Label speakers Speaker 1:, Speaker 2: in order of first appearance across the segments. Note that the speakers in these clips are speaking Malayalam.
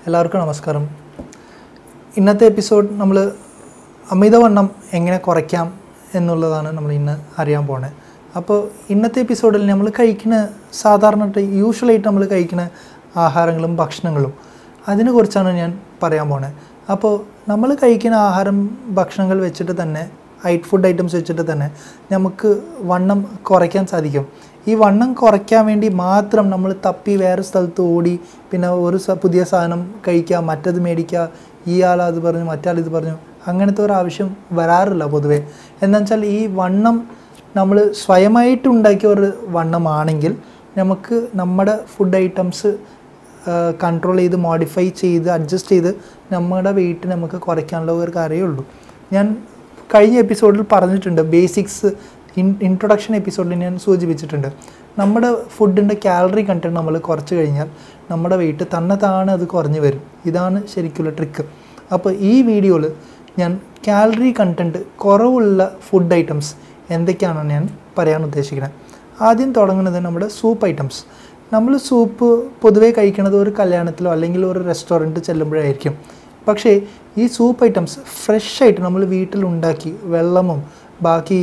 Speaker 1: എല്ലാവർക്കും നമസ്കാരം ഇന്നത്തെ എപ്പിസോഡ് നമ്മൾ അമിതവണ്ണം എങ്ങനെ കുറയ്ക്കാം എന്നുള്ളതാണ് നമ്മൾ ഇന്ന് അറിയാൻ പോണത് അപ്പോൾ ഇന്നത്തെ എപ്പിസോഡിൽ നമ്മൾ കഴിക്കുന്ന സാധാരണയായിട്ട് യൂഷ്വലായിട്ട് നമ്മൾ കഴിക്കുന്ന ആഹാരങ്ങളും ഭക്ഷണങ്ങളും അതിനെക്കുറിച്ചാണ് ഞാൻ പറയാൻ പോണത് അപ്പോൾ നമ്മൾ കഴിക്കുന്ന ആഹാരം ഭക്ഷണങ്ങൾ വെച്ചിട്ട് തന്നെ ഐറ്റ് ഫുഡ് ഐറ്റംസ് വെച്ചിട്ട് തന്നെ നമുക്ക് വണ്ണം കുറയ്ക്കാൻ സാധിക്കും ഈ വണ്ണം കുറയ്ക്കാൻ വേണ്ടി മാത്രം നമ്മൾ തപ്പി വേറെ സ്ഥലത്ത് ഓടി പിന്നെ ഒരു സ- പുതിയ സാധനം കഴിക്കുക മറ്റത് മേടിക്കുക ഈ ആൾ അത് പറഞ്ഞു മറ്റാൾ ഇത് പറഞ്ഞു അങ്ങനത്തെ ഒരു ആവശ്യം വരാറില്ല പൊതുവേ എന്താ വെച്ചാൽ ഈ വണ്ണം നമ്മൾ സ്വയമായിട്ട് ഉണ്ടാക്കിയ ഒരു വണ്ണമാണെങ്കിൽ നമുക്ക് നമ്മുടെ ഫുഡ് ഐറ്റംസ് കൺട്രോൾ ചെയ്ത് മോഡിഫൈ ചെയ്ത് അഡ്ജസ്റ്റ് ചെയ്ത് നമ്മുടെ വെയിറ്റ് നമുക്ക് കുറയ്ക്കാനുള്ള ഒരു കാര്യമേ ഉള്ളൂ ഞാൻ കഴിഞ്ഞ എപ്പിസോഡിൽ പറഞ്ഞിട്ടുണ്ട് ബേസിക്സ് ഇൻ ഇൻട്രൊഡക്ഷൻ എപ്പിസോഡിൽ ഞാൻ സൂചിപ്പിച്ചിട്ടുണ്ട് നമ്മുടെ ഫുഡിൻ്റെ കാലറി കണ്ടന്റ് നമ്മൾ കുറച്ച് കഴിഞ്ഞാൽ നമ്മുടെ വെയിറ്റ് തന്നെ താനെ അത് കുറഞ്ഞു വരും ഇതാണ് ശരിക്കുള്ള ട്രിക്ക് അപ്പോൾ ഈ വീഡിയോയിൽ ഞാൻ കാലറി കണ്ടന്റ് കുറവുള്ള ഫുഡ് ഐറ്റംസ് എന്തൊക്കെയാണെന്ന് ഞാൻ പറയാൻ ഉദ്ദേശിക്കുന്നത് ആദ്യം തുടങ്ങുന്നത് നമ്മുടെ സൂപ്പ് ഐറ്റംസ് നമ്മൾ സൂപ്പ് പൊതുവേ കഴിക്കുന്നത് ഒരു കല്യാണത്തിലോ അല്ലെങ്കിൽ ഒരു റെസ്റ്റോറൻറ്റ് ചെല്ലുമ്പോഴായിരിക്കും പക്ഷേ ഈ സൂപ്പ് ഐറ്റംസ് ഫ്രഷ് ആയിട്ട് നമ്മൾ വീട്ടിലുണ്ടാക്കി വെള്ളമും ബാക്കി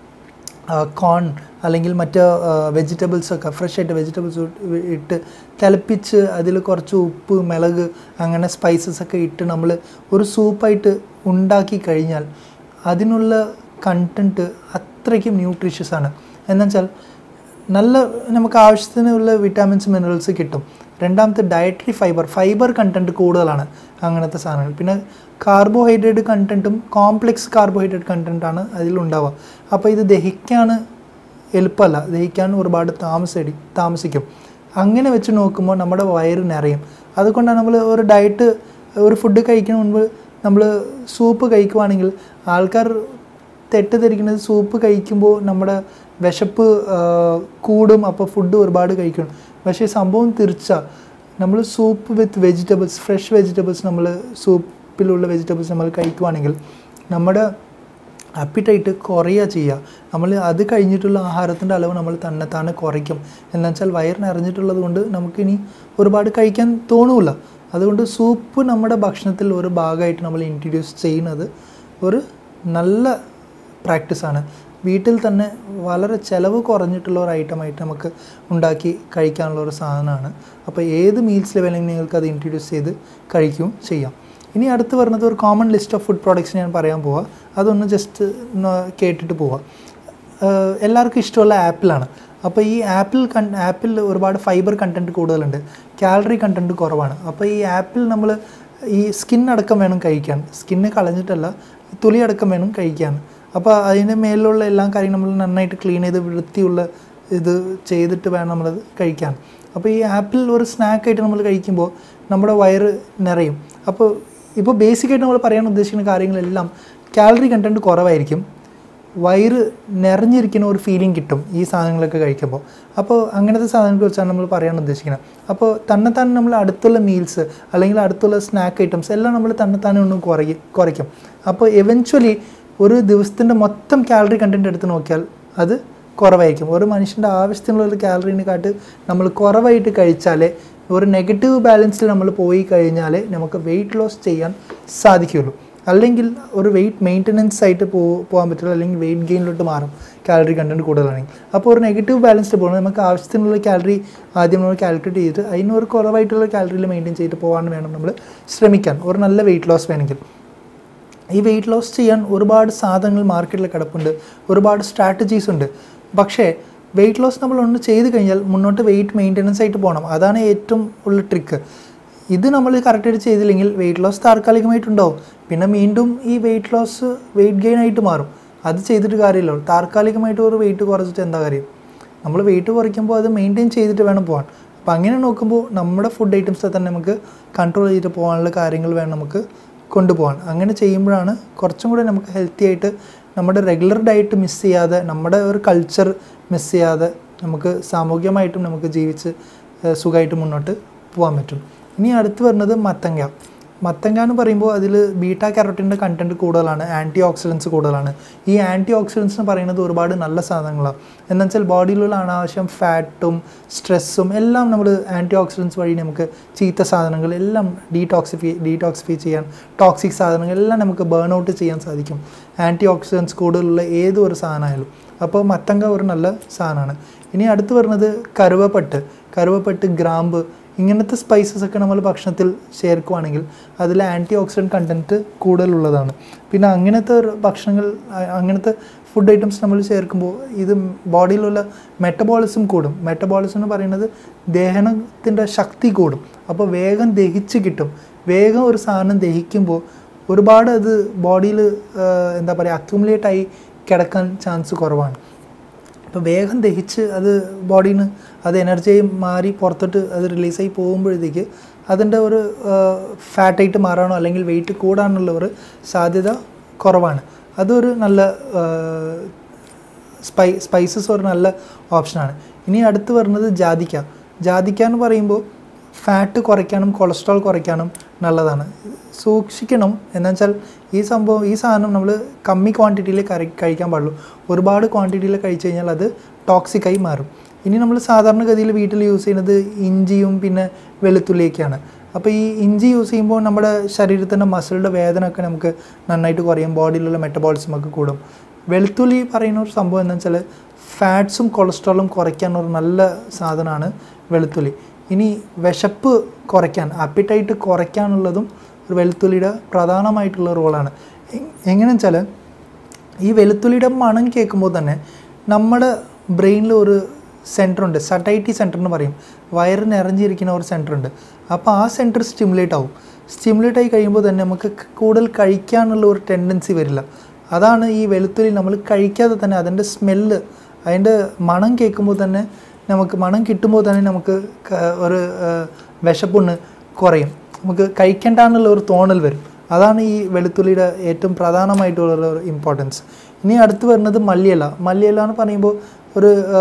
Speaker 1: കോൺ അല്ലെങ്കിൽ മറ്റ് വെജിറ്റബിൾസ് ഒക്കെ ഫ്രഷ് ആയിട്ട് വെജിറ്റബിൾസ് ഇട്ട് തിളപ്പിച്ച് അതിൽ കുറച്ച് ഉപ്പ് മിളക് അങ്ങനെ സ്പൈസസ് ഒക്കെ ഇട്ട് നമ്മൾ ഒരു സൂപ്പായിട്ട് ഉണ്ടാക്കി കഴിഞ്ഞാൽ അതിനുള്ള കണ്ടൻറ്റ് അത്രയ്ക്കും ന്യൂട്രീഷ്യസ് ആണ് എന്നുവെച്ചാൽ നല്ല നമുക്ക് ആവശ്യത്തിനുള്ള വിറ്റാമിൻസ് മിനറൽസ് കിട്ടും രണ്ടാമത്തെ ഡയറ്ററി ഫൈബർ ഫൈബർ കണ്ടൻറ്റ് കൂടുതലാണ് അങ്ങനത്തെ സാധനങ്ങൾ പിന്നെ കാർബോഹൈഡ്രേറ്റ് കണ്ടൻറ്റും കോംപ്ലെക്സ് കാർബോഹൈഡ്രേറ്റ് കണ്ടൻറ്റാണ് അതിലുണ്ടാവുക അപ്പോൾ ഇത് ദഹിക്കാൻ എളുപ്പമല്ല ദഹിക്കാൻ ഒരുപാട് താമസടി താമസിക്കും അങ്ങനെ വെച്ച് നോക്കുമ്പോൾ നമ്മുടെ വയറ് നിറയും അതുകൊണ്ടാണ് നമ്മൾ ഒരു ഡയറ്റ് ഒരു ഫുഡ് കഴിക്കുന്ന മുൻപ് നമ്മൾ സൂപ്പ് കഴിക്കുവാണെങ്കിൽ ആൾക്കാർ തെറ്റിദ്ധരിക്കുന്നത് സൂപ്പ് കഴിക്കുമ്പോൾ നമ്മുടെ വിശപ്പ് ആ, കൂടും അപ്പോൾ ഫുഡ് ഒരുപാട് കഴിക്കണം പക്ഷേ സംഭവം തിരിച്ച നമ്മൾ soup with vegetables fresh vegetables നമ്മൾ സൂപ്പിലുള്ള വെജിറ്റബിൾസ് നമ്മൾ കഴിക്കുവാണെങ്കിൽ നമ്മുടെ അപ്പിറ്റൈറ്റ് കുറയുക ചെയ്യുക നമ്മൾ അത് കഴിഞ്ഞിട്ടുള്ള ആഹാരത്തിൻ്റെ അളവ് നമ്മൾ തന്നെത്താനെ കുറയ്ക്കും എന്ന് വെച്ചാൽ വയറ് നിറഞ്ഞിട്ടുള്ളത് കൊണ്ട് നമുക്കിനി ഒരുപാട് കഴിക്കാൻ തോന്നൂല അതുകൊണ്ട് സൂപ്പ് നമ്മുടെ ഭക്ഷണത്തിൽ ഒരു ഭാഗമായിട്ട് നമ്മൾ ഇൻട്രൊഡ്യൂസ് ചെയ്യുന്നത് ഒരു നല്ല പ്രാക്ടീസാണ് വീട്ടിൽ തന്നെ വളരെ ചിലവ് കുറഞ്ഞിട്ടുള്ള ഒരു ഐറ്റമായിട്ട് നമുക്ക് ഉണ്ടാക്കി കഴിക്കാനുള്ള ഒരു സാധനമാണ് അപ്പോൾ ഏത് മീൽസിൽ വേണമെങ്കിൽ നിങ്ങൾക്ക് അത് ഇൻട്രൊഡ്യൂസ് ചെയ്ത് കഴിക്കുകയും ചെയ്യാം ഇനി അടുത്ത് വരുന്നത് ഒരു common list of food products ഞാൻ പറയാൻ പോവാം അതൊന്ന് ജസ്റ്റ് കേട്ടിട്ട് പോവാം ആഹ് എല്ലാവർക്കും ഇഷ്ടമുള്ള ആപ്പിളാണ് അപ്പോൾ ഈ ആപ്പിൾ കൺ ആപ്പിൾ ഒരുപാട് ഫൈബർ കണ്ടൻറ്റ് കൂടുതലുണ്ട് കാലറി കണ്ടൻറ്റ് കുറവാണ് അപ്പോൾ ഈ ആപ്പിൾ നമ്മൾ ഈ സ്കിൻ അടക്കം വേണം കഴിക്കാൻ സ്കിന്ന് കളഞ്ഞിട്ടല്ല തൊലി അടക്കം വേണം കഴിക്കാൻ അപ്പോൾ അതിൻ്റെ മേലിലുള്ള എല്ലാ കാര്യങ്ങളും നമ്മൾ നന്നായിട്ട് ക്ലീൻ ചെയ്ത് വൃത്തിയുള്ള ഇത് ചെയ്തിട്ട് വേണം നമ്മളത് കഴിക്കാൻ അപ്പോൾ ഈ ആപ്പിൾ ഒരു സ്നാക്കായിട്ട് നമ്മൾ കഴിക്കുമ്പോൾ നമ്മുടെ വയറ് നിറയും അപ്പോൾ ഇപ്പോൾ ബേസിക്കായിട്ട് നമ്മൾ പറയാൻ ഉദ്ദേശിക്കുന്ന കാര്യങ്ങളെല്ലാം കാലറി കണ്ടൻറ്റ് കുറവായിരിക്കും വയറ് നിറഞ്ഞിരിക്കുന്ന ഒരു ഫീലിംഗ് കിട്ടും ഈ സാധനങ്ങളൊക്കെ കഴിക്കുമ്പോൾ അപ്പോൾ അങ്ങനത്തെ സാധനങ്ങളെ കുറിച്ചാണ് നമ്മൾ പറയാൻ ഉദ്ദേശിക്കുന്നത് അപ്പോൾ തന്നെത്താനെ നമ്മൾ അടുത്തുള്ള മീൽസ് അല്ലെങ്കിൽ അടുത്തുള്ള സ്നാക്ക് ഐറ്റംസ് എല്ലാം നമ്മൾ തന്നെത്താനെ ഒന്ന് കുറയ്ക്കും കുറയ്ക്കും അപ്പോൾ എവൻച്വലി ഒരു ദിവസത്തിൻ്റെ മൊത്തം കാലറി കണ്ടൻറ്റ് എടുത്ത് നോക്കിയാൽ അത് കുറവായിരിക്കും ഒരു മനുഷ്യൻ്റെ ആവശ്യത്തിനുള്ള ഒരു കാലറിനെക്കാട്ട് നമ്മൾ കുറവായിട്ട് കഴിച്ചാലേ ഒരു നെഗറ്റീവ് ബാലൻസിൽ നമ്മൾ പോയി കഴിഞ്ഞാൽ നമുക്ക് വെയിറ്റ് ലോസ് ചെയ്യാൻ സാധിക്കുകയുള്ളൂ അല്ലെങ്കിൽ ഒരു വെയിറ്റ് മെയിൻ്റനൻസ് ആയിട്ട് പോ പോകാൻ പറ്റില്ല അല്ലെങ്കിൽ വെയിറ്റ് ഗെയിനിലോട്ട് മാറും കാലറി കണ്ടൻറ്റ് കൂടുതലാണെങ്കിൽ അപ്പോൾ ഒരു നെഗറ്റീവ് ബാലൻസിൽ പോകണം നമുക്ക് ആവശ്യത്തിനുള്ള കാലറി ആദ്യം നമ്മൾ കാൽക്കുലേറ്റ് ചെയ്തിട്ട് അതിന് ഒരു കുറവായിട്ടുള്ള കാലറിയിൽ മെയിൻറ്റെയിൻ ചെയ്തിട്ട് പോകാൻ വേണം നമ്മൾ ശ്രമിക്കാൻ ഒരു നല്ല വെയിറ്റ് ലോസ് വേണമെങ്കിൽ ഈ വെയിറ്റ് ലോസ് ചെയ്യാൻ ഒരുപാട് സാധനങ്ങൾ മാർക്കറ്റിൽ കിടപ്പുണ്ട് ഒരുപാട് സ്ട്രാറ്റജീസ് ഉണ്ട് പക്ഷേ വെയിറ്റ് ലോസ് നമ്മൾ ഒന്ന് ചെയ്ത് കഴിഞ്ഞാൽ മുന്നോട്ട് വെയിറ്റ് മെയിൻ്റനൻസ് ആയിട്ട് പോകണം അതാണ് ഏറ്റവും ഉള്ള ട്രിക്ക് ഇത് നമ്മൾ കറക്റ്റായിട്ട് ചെയ്തില്ലെങ്കിൽ വെയിറ്റ് ലോസ് താൽക്കാലികമായിട്ടുണ്ടാവും പിന്നെ വീണ്ടും ഈ വെയിറ്റ് ലോസ് വെയിറ്റ് ഗെയിൻ ആയിട്ട് മാറും അത് ചെയ്തിട്ട് കാര്യമില്ല താൽക്കാലികമായിട്ട് ഒരു വെയിറ്റ് കുറച്ചിട്ട് എന്താ കാര്യം നമ്മൾ വെയിറ്റ് കുറയ്ക്കുമ്പോൾ അത് മെയിൻറ്റെയിൻ ചെയ്തിട്ട് വേണം പോകാൻ അപ്പോൾ അങ്ങനെ നോക്കുമ്പോൾ നമ്മുടെ ഫുഡ് ഐറ്റംസ് തന്നെ നമുക്ക് കൺട്രോൾ ചെയ്തിട്ട് പോകാനുള്ള കാര്യങ്ങൾ വേണം നമുക്ക് കൊണ്ടുപോകാൻ അങ്ങനെ ചെയ്യുമ്പോഴാണ് കുറച്ചും കൂടെ നമുക്ക് ഹെൽത്തി ആയിട്ട് നമ്മുടെ റെഗുലർ ഡയറ്റ് മിസ് ചെയ്യാതെ നമ്മുടെ ഒരു കൾച്ചർ മിസ് ചെയ്യാതെ നമുക്ക് സാമൂഹികമായിട്ടും നമുക്ക് ജീവിച്ച് ഏഹ് സുഖമായിട്ട് മുന്നോട്ട് പോകാൻ പറ്റും ഇനി അടുത്ത് വരുന്നത് മത്തങ്ങ മത്തങ്ങ എന്ന് പറയുമ്പോൾ അതിൽ ബീറ്റാ കാരോട്ടിൻ്റെ കണ്ടൻറ്റ് കൂടുതലാണ് ആൻറ്റി ഓക്സിഡൻസ് കൂടുതലാണ് ഈ ആൻറ്റി ഓക്സിഡൻസ് എന്ന് പറയുന്നത് ഒരുപാട് നല്ല സാധനങ്ങളാണ് എന്നുവെച്ചാൽ ബോഡിയിലുള്ള അനാവശ്യം ഫാറ്റും സ്ട്രെസ്സും എല്ലാം നമ്മൾ ആൻറ്റി ഓക്സിഡൻസ് വഴി നമുക്ക് ചീത്ത സാധനങ്ങൾ എല്ലാം ഡീടോക്സിഫൈ ഡീടോക്സിഫൈ ചെയ്യാൻ ടോക്സിക് സാധനങ്ങൾ എല്ലാം നമുക്ക് ബേൺ ഔട്ട് ചെയ്യാൻ സാധിക്കും ആൻറ്റി ഓക്സിഡൻസ് കൂടുതലുള്ള ഏതൊരു ഒരു സാധനമായാലും അപ്പോൾ മത്തങ്ക ഒരു നല്ല സാധനമാണ് ഇനി അടുത്ത് വരുന്നത് കറുവപ്പട്ട് കറുവപ്പട്ട് ഗ്രാമ്പ് ഇങ്ങനത്തെ സ്പൈസസ് ഒക്കെ നമ്മൾ ഭക്ഷണത്തിൽ ചേർക്കുവാണെങ്കിൽ അതിൽ ആൻറ്റി ഓക്സിഡൻറ്റ് കണ്ടൻറ്റ് കൂടുതലുള്ളതാണ് പിന്നെ അങ്ങനത്തെ ഒരു ഭക്ഷണങ്ങൾ അ- അങ്ങനത്തെ ഫുഡ് ഐറ്റംസ് നമ്മൾ ചേർക്കുമ്പോൾ ഇത് ബോഡിയിലുള്ള മെറ്റബോളിസം കൂടും മെറ്റബോളിസം എന്ന് പറയുന്നത് ദഹനത്തിൻ്റെ ശക്തി കൂടും അപ്പോൾ വേഗം ദഹിച്ച് കിട്ടും വേഗം ഒരു സാധനം ദഹിക്കുമ്പോൾ ഒരുപാട് അത് ബോഡിയിൽ എന്താ പറയുക അക്യുമുലേറ്റ് ആയി കിടക്കാൻ ചാൻസ് കുറവാണ് അപ്പോൾ വേഗം ദഹിച്ച് അത് ബോഡിയിൽ നിന്ന് അത് എനർജിയായി മാറി പുറത്തോട്ട് അത് റിലീസായി പോകുമ്പോഴത്തേക്ക് അതിൻ്റെ ഒരു ഫാറ്റായിട്ട് മാറാനോ അല്ലെങ്കിൽ വെയിറ്റ് കൂടാനുള്ള ഒരു സാധ്യത കുറവാണ് അതൊരു നല്ല സ്പൈ സ്പൈസസ് ഒരു നല്ല ഓപ്ഷനാണ് ഇനി അടുത്ത് വരുന്നത് ജാതിക്ക ജാതിക്ക എന്ന് പറയുമ്പോൾ ഫാറ്റ് കുറയ്ക്കാനും കൊളസ്ട്രോൾ കുറയ്ക്കാനും നല്ലതാണ് സൂക്ഷിക്കണം എന്നുവെച്ചാൽ ഈ സംഭവം ഈ സാധനം നമ്മൾ കമ്മി ക്വാണ്ടിറ്റിയിൽ കറി കഴിക്കാൻ പാടുള്ളൂ ഒരുപാട് ക്വാണ്ടിറ്റിയിൽ കഴിച്ചു കഴിഞ്ഞാൽ അത് ടോക്സിക്കായി മാറും ഇനി നമ്മൾ സാധാരണഗതിയിൽ വീട്ടിൽ യൂസ് ചെയ്യുന്നത് ഇഞ്ചിയും പിന്നെ വെളുത്തുള്ളിയൊക്കെയാണ് അപ്പോൾ ഈ ഇഞ്ചി യൂസ് ചെയ്യുമ്പോൾ നമ്മുടെ ശരീരത്തിൻ്റെ മസിലിൻ്റെ വേദന ഒക്കെ നമുക്ക് നന്നായിട്ട് കുറയും ബോഡിയിലുള്ള മെറ്റബോളിസം ഒക്കെ കൂടും വെളുത്തുള്ളി പറയുന്ന ഒരു സംഭവം എന്താ വെച്ചാൽ ഫാറ്റ്സും കൊളസ്ട്രോളും കുറയ്ക്കാൻ ഒരു നല്ല സാധനമാണ് വെളുത്തുള്ളി ഇനി വിശപ്പ് കുറയ്ക്കാൻ അപ്പിറ്റൈറ്റ് കുറയ്ക്കാനുള്ളതും ഒരു വെളുത്തുള്ളിയുടെ പ്രധാനമായിട്ടുള്ള റോളാണ് എങ്ങനെയാണെന്ന് വെച്ചാൽ ഈ വെളുത്തുള്ളിയുടെ മണം കേൾക്കുമ്പോൾ തന്നെ നമ്മുടെ ബ്രെയിനിൽ ഒരു സെൻറ്റർ ഉണ്ട് സട്ടൈറ്റി സെൻറ്റർ എന്ന് പറയും വയറ് നിറഞ്ഞിരിക്കുന്ന ഒരു സെൻറ്റർ ഉണ്ട് അപ്പോൾ ആ സെൻറ്റർ സ്റ്റിമുലേറ്റ് ആവും സ്റ്റിമുലേറ്റ് ആയി കഴിയുമ്പോൾ തന്നെ നമുക്ക് ക- കൂടുതൽ കഴിക്കാനുള്ള ഒരു ടെൻഡൻസി വരില്ല അതാണ് ഈ വെളുത്തുള്ളി നമ്മൾ കഴിക്കാതെ തന്നെ അതിൻ്റെ സ്മെല്ല് അതിൻ്റെ മണം കേൾക്കുമ്പോൾ തന്നെ നമുക്ക് മണം കിട്ടുമ്പോൾ തന്നെ നമുക്ക് ക- ഒരു ആ, വിശപ്പൊന്ന് കുറയും നമുക്ക് കഴിക്കേണ്ടെന്നുള്ള ഒരു തോന്നൽ വരും അതാണ് ഈ വെളുത്തുള്ളിയുടെ ഏറ്റവും പ്രധാനമായിട്ടുള്ള ഒരു ഇമ്പോർട്ടൻസ് ഇനി അടുത്ത് വരുന്നത് മല്ലിയില മല്ലിയില എന്ന് പറയുമ്പോൾ ഒരു ആ,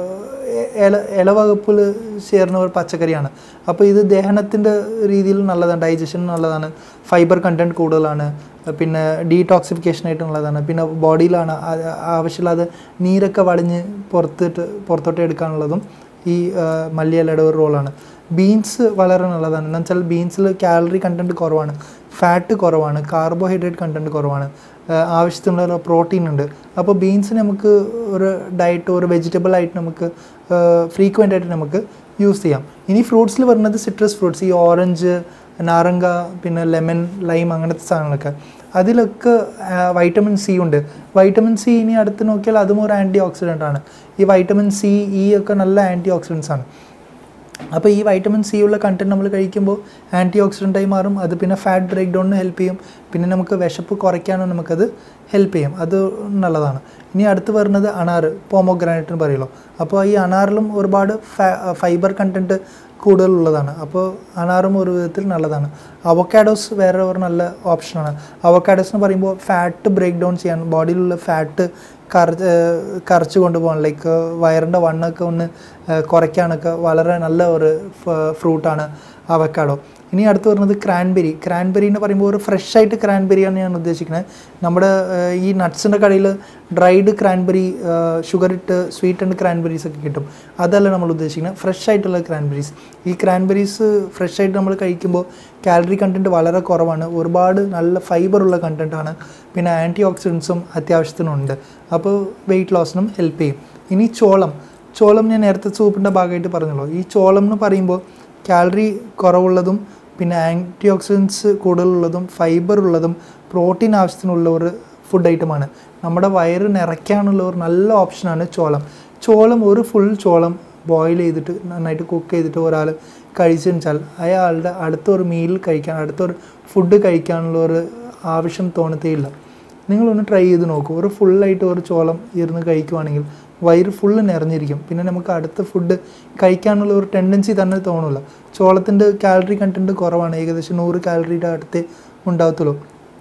Speaker 1: എ- ഇല ഇലവകുപ്പിൽ ചേർന്ന ഒരു പച്ചക്കറിയാണ് അപ്പോൾ ഇത് ദഹനത്തിൻ്റെ രീതിയിൽ നല്ലതാണ് ഡൈജഷൻ നല്ലതാണ് ഫൈബർ കണ്ടൻറ്റ് കൂടുതലാണ് പിന്നെ ഡീടോക്സിഫിക്കേഷൻ ആയിട്ട് നല്ലതാണ് പിന്നെ ബോഡിയിലാണ് ആ- ആവശ്യമില്ലാതെ നീരൊക്കെ വടിഞ്ഞ് പുറത്തിട്ട് പുറത്തോട്ട് എടുക്കാനുള്ളതും ഈ ആ, മല്ലിയിലയുടെ ഒരു റോളാണ് ബീൻസ് വളരെ നല്ലതാണ് എന്ന് വെച്ചാൽ ബീൻസിൽ കാലറി കണ്ടൻറ്റ് കുറവാണ് ഫാറ്റ് കുറവാണ് കാർബോഹൈഡ്രേറ്റ് കണ്ടൻറ്റ് കുറവാണ് ആ, ആവശ്യത്തിനുള്ള പ്രോട്ടീൻ ഉണ്ട് അപ്പോൾ ബീൻസ് നമുക്ക് ഒരു ഡയറ്റ് ഒരു വെജിറ്റബിൾ ആയിട്ട് നമുക്ക് ഫ്രീക്വൻ്റ് ആയിട്ട് നമുക്ക് യൂസ് ചെയ്യാം ഇനി ഫ്രൂട്ട്സിൽ വരുന്നത് സിട്രസ് ഫ്രൂട്ട്സ് ഈ ഓറഞ്ച് നാരങ്ങ പിന്നെ ലെമൺ ലൈം അങ്ങനത്തെ സാധനങ്ങളൊക്കെ അതിലൊക്കെ വൈറ്റമിൻ സി ഉണ്ട് വൈറ്റമിൻ സി ഇനി അടുത്ത് നോക്കിയാൽ അതും ഒരു ആൻറ്റി ഓക്സിഡൻ്റ് ആണ് ഈ വൈറ്റമിൻ സി ഇ ഒക്കെ നല്ല ആൻറ്റി ഓക്സിഡൻസ് ആണ് അപ്പോൾ ഈ വൈറ്റമിൻ സി ഉള്ള കണ്ടന്റ് നമ്മൾ കഴിക്കുമ്പോൾ ആൻറ്റി ഓക്സിഡൻ്റായി മാറും അത് പിന്നെ ഫാറ്റ് ബ്രേക്ക് ഡൗണിന് ഹെൽപ്പ് ചെയ്യും പിന്നെ നമുക്ക് വിശപ്പ് കുറയ്ക്കാനും നമുക്കത് ഹെൽപ്പ് ചെയ്യും അത് നല്ലതാണ് ഇനി അടുത്ത് വരുന്നത് അണാറ് പോമോഗ്രാനൈറ്റ് എന്ന് പറയുമല്ലോ അപ്പോൾ ഈ അണാറിലും ഒരുപാട് ഫൈബർ കണ്ടൻറ്റ് കൂടുതലുള്ളതാണ് അപ്പോൾ അണാറും ഒരു വിധത്തിൽ നല്ലതാണ് അവക്കാഡോസ് വേറെ ഒരു നല്ല ഓപ്ഷനാണ് അവക്കാഡോസ് എന്ന് പറയുമ്പോൾ ഫാറ്റ് ബ്രേക്ക് ഡൗൺ ചെയ്യാൻ ബോഡിയിലുള്ള ഫാറ്റ് കറ കറച്ച് കൊണ്ടുപോകാൻ ലൈക്ക് വയറിൻ്റെ വണ്ണൊക്കെ ഒന്ന് ഏഹ് കുറയ്ക്കാനൊക്കെ വളരെ നല്ല ഒരു ഫ്രൂട്ടാണ് അവക്കാഡോ ഇനി അടുത്ത് വരുന്നത് ക്രാൻബെരി ക്രാൻബെരി എന്ന് പറയുമ്പോൾ ഒരു ഫ്രഷ് ആയിട്ട് ക്രാൻബെരിയാണ് ഞാൻ ഉദ്ദേശിക്കുന്നത് നമ്മുടെ ഏഹ് ഈ നട്ട്സിൻ്റെ കടയിൽ ഡ്രൈഡ് ക്രാൻബെറി ഷുഗർ ഇട്ട് സ്വീറ്റ് ആൻഡ് ക്രാൻബെറീസ് ഒക്കെ കിട്ടും അതല്ല നമ്മൾ ഉദ്ദേശിക്കുന്നത് ഫ്രഷ് ആയിട്ടുള്ള ക്രാൻബെറീസ് ഈ ക്രാൻബെറീസ് ഫ്രഷ് ആയിട്ട് നമ്മൾ കഴിക്കുമ്പോൾ കാലറി കണ്ടൻറ്റ് വളരെ കുറവാണ് ഒരുപാട് നല്ല ഫൈബറുള്ള കണ്ടൻറ്റാണ് പിന്നെ ആൻറ്റി ഓക്സിഡൻസും അത്യാവശ്യത്തിനുണ്ട് അപ്പോൾ വെയിറ്റ് ലോസിനും ഹെൽപ്പ് ചെയ്യും ഇനി ചോളം ചോളം ഞാൻ നേരത്തെ സൂപ്പിൻ്റെ ഭാഗമായിട്ട് പറഞ്ഞല്ലോ ഈ ചോളം എന്ന് പറയുമ്പോൾ കാലറി കുറവുള്ളതും പിന്നെ ആൻറ്റി ഓക്സിഡൻസ് കൂടുതലുള്ളതും ഫൈബർ ഉള്ളതും പ്രോട്ടീൻ ആവശ്യത്തിനുള്ള ഒരു ഫുഡ് ഐറ്റമാണ് നമ്മുടെ വയറ് നിറയ്ക്കാനുള്ള ഒരു നല്ല ഓപ്ഷനാണ് ചോളം ചോളം ഒരു ഫുൾ ചോളം ബോയിൽ ചെയ്തിട്ട് നന്നായിട്ട് കുക്ക് ചെയ്തിട്ട് ഒരാൾ കഴിച്ചു വെച്ചാൽ അയാളുടെ അടുത്തൊരു മീൽ കഴിക്കാൻ അടുത്തൊരു ഫുഡ് കഴിക്കാനുള്ള ഒരു ആവശ്യം തോന്നത്തേയില്ല നിങ്ങളൊന്ന് ട്രൈ ചെയ്ത് നോക്കൂ ഒരു ഫുള്ളായിട്ട് ഒരു ചോളം ഇരുന്ന് കഴിക്കുവാണെങ്കിൽ വയറ് ഫുള്ള് നിറഞ്ഞിരിക്കും പിന്നെ നമുക്ക് അടുത്ത ഫുഡ് കഴിക്കാനുള്ള ഒരു ടെൻഡൻസി തന്നെ തോന്നില്ല ചോളത്തിൻ്റെ കാലറി കണ്ടൻറ്റ് കുറവാണ് ഏകദേശം നൂറ് കാലറിയുടെ അടുത്തേ ഉണ്ടാകത്തുള്ളൂ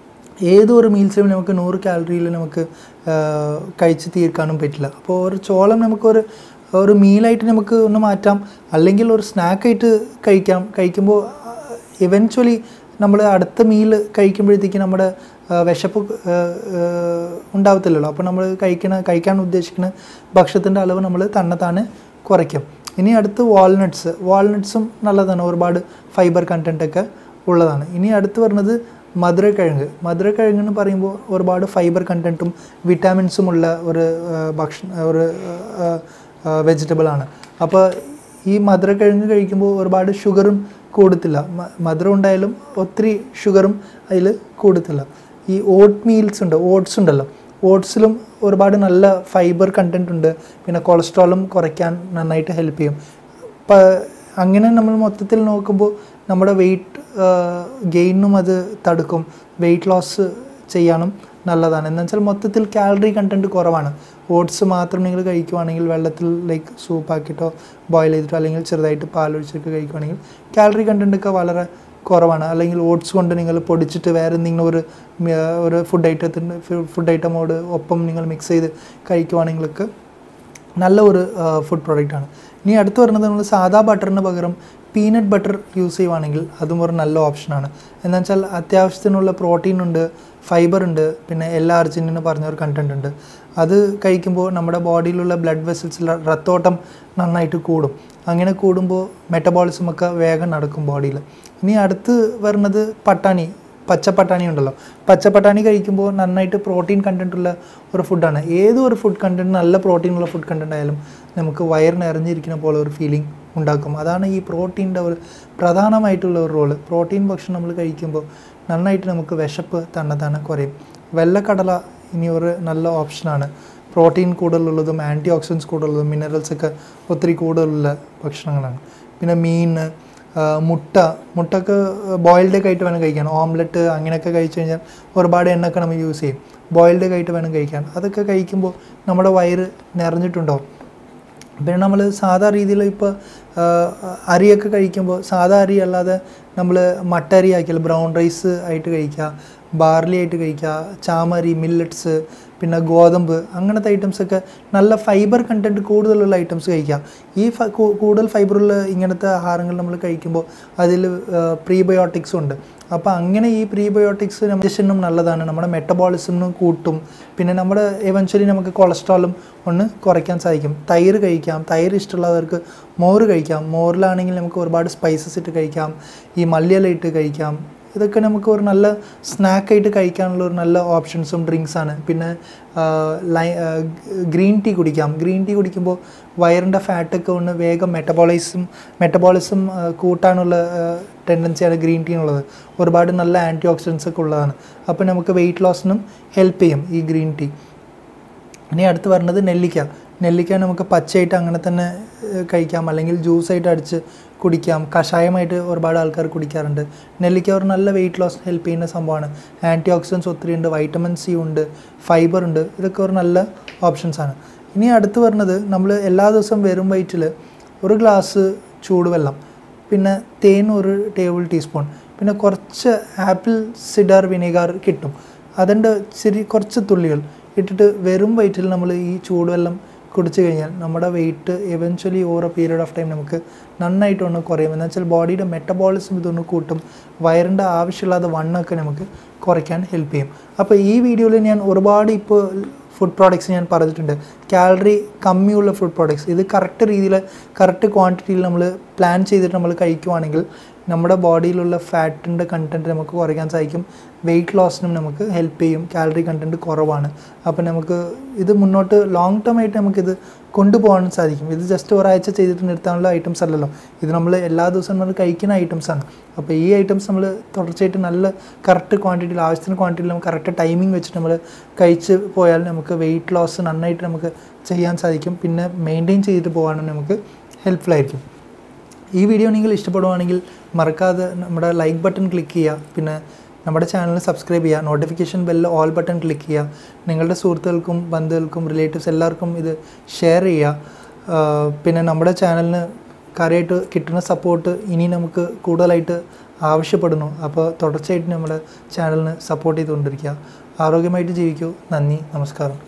Speaker 1: ഏതൊരു മീൽസിലും നമുക്ക് നൂറ് കാലറിയിൽ നമുക്ക് ആ, കഴിച്ച് തീർക്കാനും പറ്റില്ല അപ്പോൾ ഒരു ചോളം നമുക്കൊരു ഒരു മീലായിട്ട് നമുക്ക് ഒന്ന് മാറ്റാം അല്ലെങ്കിൽ ഒരു സ്നാക്കായിട്ട് കഴിക്കാം കഴിക്കുമ്പോൾ ഇവൻച്വലി നമ്മൾ അടുത്ത മീൽ കഴിക്കുമ്പോഴത്തേക്ക് നമ്മുടെ ആ, വിശപ്പ് ആ, ആ, ഉണ്ടാവത്തില്ലല്ലോ അപ്പോൾ നമ്മൾ കഴിക്കണ കഴിക്കാൻ ഉദ്ദേശിക്കുന്ന ഭക്ഷണത്തിൻ്റെ അളവ് നമ്മൾ തന്നെത്താനെ കുറയ്ക്കും ഇനി അടുത്ത് വാൾനട്ട്സ് വാൾനട്ട്സും നല്ലതാണ് ഒരുപാട് ഫൈബർ കണ്ടൻ്റ് ഒക്കെ ഉള്ളതാണ് ഇനി അടുത്ത് വരുന്നത് മധുരക്കിഴങ്ങ് മധുരക്കിഴങ്ങ് എന്ന് പറയുമ്പോൾ ഒരുപാട് ഫൈബർ കണ്ടൻറ്റും വിറ്റാമിൻസും ഉള്ള ഒരു ആ, ഭക്ഷണ ഒരു വെജിറ്റബിൾ ആണ് അപ്പോൾ ഈ മധുരക്കിഴങ്ങ് കഴിക്കുമ്പോൾ ഒരുപാട് ഷുഗറും കൂടത്തില്ല മ- മധുരം ഉണ്ടായാലും ഒത്തിരി ഷുഗറും അതിൽ കൂടത്തില്ല ഈ ഓട്ട് മീൽസ് ഉണ്ട് ഓട്സ് ഉണ്ടല്ലോ ഓട്സിലും ഒരുപാട് നല്ല ഫൈബർ കണ്ടൻറ് ഉണ്ട് പിന്നെ കൊളസ്ട്രോളും കുറയ്ക്കാൻ നന്നായിട്ട് ഹെൽപ്പ് ചെയ്യും പ അങ്ങനെ നമ്മൾ മൊത്തത്തിൽ നോക്കുമ്പോൾ നമ്മുടെ വെയിറ്റ് ഗെയിനും അത് തടുക്കും വെയിറ്റ് ലോസ് ചെയ്യാനും നല്ലതാണ് എന്ന് വെച്ചാൽ മൊത്തത്തിൽ കാലറി കണ്ടൻറ്റ് കുറവാണ് ഓട്സ് മാത്രം നിങ്ങൾ കഴിക്കുവാണെങ്കിൽ വെള്ളത്തിൽ ലൈക്ക് സൂപ്പാക്കിയിട്ടോ ബോയിൽ ചെയ്തിട്ടോ അല്ലെങ്കിൽ ചെറുതായിട്ട് പാലൊഴിച്ചൊക്കെ കഴിക്കുവാണെങ്കിൽ കാലറി കണ്ടൻറ്റ് ഒക്കെ വളരെ കുറവാണ് അല്ലെങ്കിൽ ഓട്സ് കൊണ്ട് നിങ്ങൾ പൊടിച്ചിട്ട് വേറെ എന്തെങ്കിലും ഒരു മ- ഒരു ഫുഡ് ഐറ്റത്തിൻ്റെ ഫുഡ് ഐറ്റമോട് ഒപ്പം നിങ്ങൾ മിക്സ് ചെയ്ത് കഴിക്കുവാണെങ്കിലൊക്കെ നല്ല ഒരു ഫുഡ് പ്രോഡക്റ്റാണ് ഇനി അടുത്ത് വരുന്നത് നമ്മൾ സാദാ ബട്ടറിന് പകരം പീനട്ട് ബട്ടർ യൂസ് ചെയ്യുവാണെങ്കിൽ അതും ഒരു നല്ല ഓപ്ഷനാണ് എന്ന് വെച്ചാൽ അത്യാവശ്യത്തിനുള്ള പ്രോട്ടീൻ ഉണ്ട് ഫൈബർ ഉണ്ട് പിന്നെ എല്ലാ അർജിനിന് പറഞ്ഞ ഒരു കണ്ടന്റ് ഉണ്ട് അത് കഴിക്കുമ്പോൾ നമ്മുടെ ബോഡിയിലുള്ള ബ്ലഡ് വെസൽസിൽ രക്തോട്ടം നന്നായിട്ട് കൂടും അങ്ങനെ കൂടുമ്പോൾ മെറ്റബോളിസം ഒക്കെ വേഗം നടക്കും ബോഡിയിൽ ഇനി അടുത്ത് വരുന്നത് പട്ടാണി പച്ചപ്പട്ടാണി ഉണ്ടല്ലോ പച്ചപ്പട്ടാണി കഴിക്കുമ്പോൾ നന്നായിട്ട് പ്രോട്ടീൻ കണ്ടന്റ് ഉള്ള ഒരു ഫുഡാണ് ഏത് ഒരു ഫുഡ് കണ്ടന്റ് നല്ല പ്രോട്ടീൻ ഉള്ള ഫുഡ് കണ്ടന്റ് ആയാലും നമുക്ക് വയറിന് എറിഞ്ഞിരിക്കുന്ന പോലെ ഒരു ഫീലിംഗ് ഉണ്ടാക്കും അതാണ് ഈ പ്രോട്ടീൻ്റെ ഒരു പ്രധാനമായിട്ടുള്ള ഒരു റോള് പ്രോട്ടീൻ ഭക്ഷണം നമ്മൾ കഴിക്കുമ്പോൾ നന്നായിട്ട് നമുക്ക് വിശപ്പ് തന്നെ തന്നെ കുറയും വെള്ളക്കടല ഇനി ഒരു നല്ല ഓപ്ഷനാണ് പ്രോട്ടീൻ കൂടുതലുള്ളതും ആൻറ്റി ഓക്സിഡൻസ് കൂടുതലുള്ളതും മിനറൽസ് ഒക്കെ ഒത്തിരി കൂടുതലുള്ള ഭക്ഷണങ്ങളാണ് പിന്നെ മീൻ ആ, മുട്ട മുട്ടക്ക് ബോയിൽഡ് ഒക്കെ ആയിട്ട് വേണം കഴിക്കാൻ ഓംലെറ്റ് അങ്ങനെയൊക്കെ കഴിച്ചു കഴിഞ്ഞാൽ ഒരുപാട് എണ്ണയൊക്കെ നമ്മൾ യൂസ് ചെയ്യും ബോയിൽഡ് ഒക്കെ ആയിട്ട് വേണം കഴിക്കാൻ അതൊക്കെ കഴിക്കുമ്പോൾ നമ്മുടെ വയറ് നിറഞ്ഞിട്ടുണ്ടാവും പിന്നെ നമ്മൾ സാധാ രീതിയിൽ ഇപ്പോൾ അരിയൊക്കെ കഴിക്കുമ്പോൾ സാധാ അരി അല്ലാതെ നമ്മൾ മട്ട അരി ആക്കിയാൽ ബ്രൗൺ റൈസ് ആയിട്ട് കഴിക്കുക ബാർലി ആയിട്ട് കഴിക്കുക ചാമരി മില്ലറ്റ്സ് പിന്നെ ഗോതമ്പ് അങ്ങനത്തെ ഐറ്റംസ് ഒക്കെ നല്ല ഫൈബർ കണ്ടൻറ്റ് കൂടുതലുള്ള ഐറ്റംസ് കഴിക്കുക ഈ ഫ- കൂ- കൂടുതൽ ഫൈബറുള്ള ഇങ്ങനത്തെ ആഹാരങ്ങൾ നമ്മൾ കഴിക്കുമ്പോൾ അതിൽ പ്രീബയോട്ടിക്സും ഉണ്ട് അപ്പോൾ അങ്ങനെ ഈ പ്രീബയോട്ടിക്സ് ഡൈജഷനും നല്ലതാണ് നമ്മുടെ മെറ്റബോളിസമിനും കൂട്ടും പിന്നെ നമ്മുടെ എവൻച്വലി നമുക്ക് കൊളസ്ട്രോളും ഒന്ന് കുറയ്ക്കാൻ സാധിക്കും തൈര് കഴിക്കാം തൈര് ഇഷ്ടമുള്ളവർക്ക് മോര് കഴിക്കാം മോരിലാണെങ്കിൽ നമുക്ക് ഒരുപാട് സ്പൈസസ് ഇട്ട് കഴിക്കാം ഈ മല്ലിയില ഇട്ട് കഴിക്കാം ഇതൊക്കെ നമുക്ക് ഒരു നല്ല സ്നാക്കായിട്ട് കഴിക്കാനുള്ള ഒരു നല്ല ഓപ്ഷൻസും ഡ്രിങ്ക്സാണ് പിന്നെ ആ, ലൈ ഗ്രീൻ ടീ കുടിക്കാം ഗ്രീൻ ടീ കുടിക്കുമ്പോൾ വയറിൻ്റെ ഫാറ്റൊക്കെ ഒന്ന് വേഗം മെറ്റബോളൈസും മെറ്റബോളിസം കൂട്ടാനുള്ള ടെൻഡൻസിയാണ് ഗ്രീൻ ടീനുള്ളത് ഒരുപാട് നല്ല ആൻറ്റി ഓക്സിഡൻസ് ഒക്കെ ഉള്ളതാണ് അപ്പോൾ നമുക്ക് വെയിറ്റ് ലോസിനും ഹെൽപ്പ് ചെയ്യും ഈ ഗ്രീൻ ടീ ഇനി അടുത്ത് വരുന്നത് നെല്ലിക്ക നെല്ലിക്ക നമുക്ക് പച്ചയായിട്ട് അങ്ങനെ തന്നെ ഏഹ്, കഴിക്കാം അല്ലെങ്കിൽ ജ്യൂസായിട്ട് അടിച്ച് കുടിക്കാം കഷായമായിട്ട് ഒരുപാട് ആൾക്കാർ കുടിക്കാറുണ്ട് നെല്ലിക്ക ഒരു നല്ല വെയിറ്റ് ലോസ് ഹെൽപ്പ് ചെയ്യുന്ന സംഭവമാണ് ആൻറ്റി ഓക്സിഡൻസ് ഒത്തിരി ഉണ്ട് വൈറ്റമിൻ സി ഉണ്ട് ഫൈബർ ഉണ്ട് ഇതൊക്കെ ഒരു നല്ല ഓപ്ഷൻസ് ആണ് ഇനി അടുത്ത് വരുന്നത് നമ്മൾ എല്ലാ ദിവസവും വെറും വയറ്റിൽ ഒരു ഗ്ലാസ് ചൂടുവെള്ളം പിന്നെ തേൻ ഒരു ടേബിൾ ടീസ്പൂൺ പിന്നെ കുറച്ച് ആപ്പിൾ സിഡാർ വിനീഗർ കിട്ടും അതിൻ്റെ ചെറിയ കുറച്ച് തുള്ളികൾ ഇട്ടിട്ട് വെറും വയറ്റിൽ നമ്മൾ ഈ ചൂടുവെള്ളം കുടിച്ചു കഴിഞ്ഞാൽ നമ്മുടെ weight eventually over a period of time നമുക്ക് നന്നായിട്ട് ഒന്ന് കുറയും എന്ന് വെച്ചാൽ ബോഡിയുടെ മെറ്റബോളിസം ഇതൊന്ന് കൂട്ടും വയറിൻ്റെ ആവശ്യമില്ലാത്ത വണ്ണമൊക്കെ നമുക്ക് കുറയ്ക്കാൻ ഹെൽപ്പ് ചെയ്യും അപ്പോൾ ഈ വീഡിയോയിൽ ഞാൻ ഒരുപാട് ഇപ്പോൾ ഫുഡ് പ്രോഡക്ട്സ് ഞാൻ പറഞ്ഞിട്ടുണ്ട് കാലറി കമ്മിയുള്ള ഫുഡ് പ്രോഡക്ട്സ് ഇത് കറക്റ്റ് രീതിയിൽ കറക്റ്റ് ക്വാണ്ടിറ്റിയിൽ നമ്മൾ പ്ലാൻ ചെയ്തിട്ട് നമ്മൾ കഴിക്കുവാണെങ്കിൽ നമ്മുടെ ബോഡിയിലുള്ള ഫാറ്റിൻ്റെ കണ്ടൻറ്റ് നമുക്ക് കുറയ്ക്കാൻ സാധിക്കും വെയിറ്റ് ലോസിനും നമുക്ക് ഹെൽപ്പ് ചെയ്യും കാലറി കണ്ടൻറ്റ് കുറവാണ് അപ്പോൾ നമുക്ക് ഇത് മുന്നോട്ട് ലോങ് ടേം ആയിട്ട് നമുക്കിത് കൊണ്ടുപോകാൻ സാധിക്കും ഇത് ജസ്റ്റ് ഒരാഴ്ച ചെയ്തിട്ട് നിർത്താനുള്ള ഐറ്റംസ് അല്ലല്ലോ ഇത് നമ്മൾ എല്ലാ ദിവസവും നമ്മൾ കഴിക്കുന്ന ഐറ്റംസ് ആണ് അപ്പോൾ ഈ ഐറ്റംസ് നമ്മൾ തുടർച്ചയായിട്ട് നല്ല കറക്റ്റ് ക്വാണ്ടിറ്റിയിൽ ആവശ്യത്തിന് ക്വാണ്ടിറ്റിയിൽ നമുക്ക് കറക്റ്റ് ടൈമിംഗ് വെച്ചിട്ട് നമ്മൾ കഴിച്ച് പോയാൽ നമുക്ക് വെയിറ്റ് ലോസ് നന്നായിട്ട് നമുക്ക് ചെയ്യാൻ സാധിക്കും പിന്നെ മെയിൻറ്റെയിൻ ചെയ്തിട്ട് പോകാനും നമുക്ക് ഹെൽപ്ഫുൾ ആയിരിക്കും ഈ വീഡിയോ നിങ്ങൾ ഇഷ്ടപ്പെടുവാണെങ്കിൽ മറക്കാതെ നമ്മുടെ ലൈക്ക് ബട്ടൺ ക്ലിക്ക് ചെയ്യുക പിന്നെ നമ്മുടെ ചാനൽ സബ്സ്ക്രൈബ് ചെയ്യുക notification bell all button click ചെയ്യുക നിങ്ങളുടെ സുഹൃത്തുക്കൾക്കും ബന്ധുക്കൾക്കും റിലേറ്റീവ്സ് എല്ലാവർക്കും ഇത് ഷെയർ ചെയ്യുക ആഹ് പിന്നെ നമ്മുടെ ചാനലിന് കാര്യമായിട്ട് കിട്ടുന്ന സപ്പോർട്ട് ഇനി നമുക്ക് കൂടുതലായിട്ട് ആവശ്യപ്പെടുന്നു അപ്പോൾ തുടർച്ചയായിട്ട് നമ്മുടെ ചാനലിന് സപ്പോർട്ട് ചെയ്തുകൊണ്ടിരിക്കുക ആരോഗ്യമായിട്ട് ജീവിക്കൂ നന്ദി നമസ്കാരം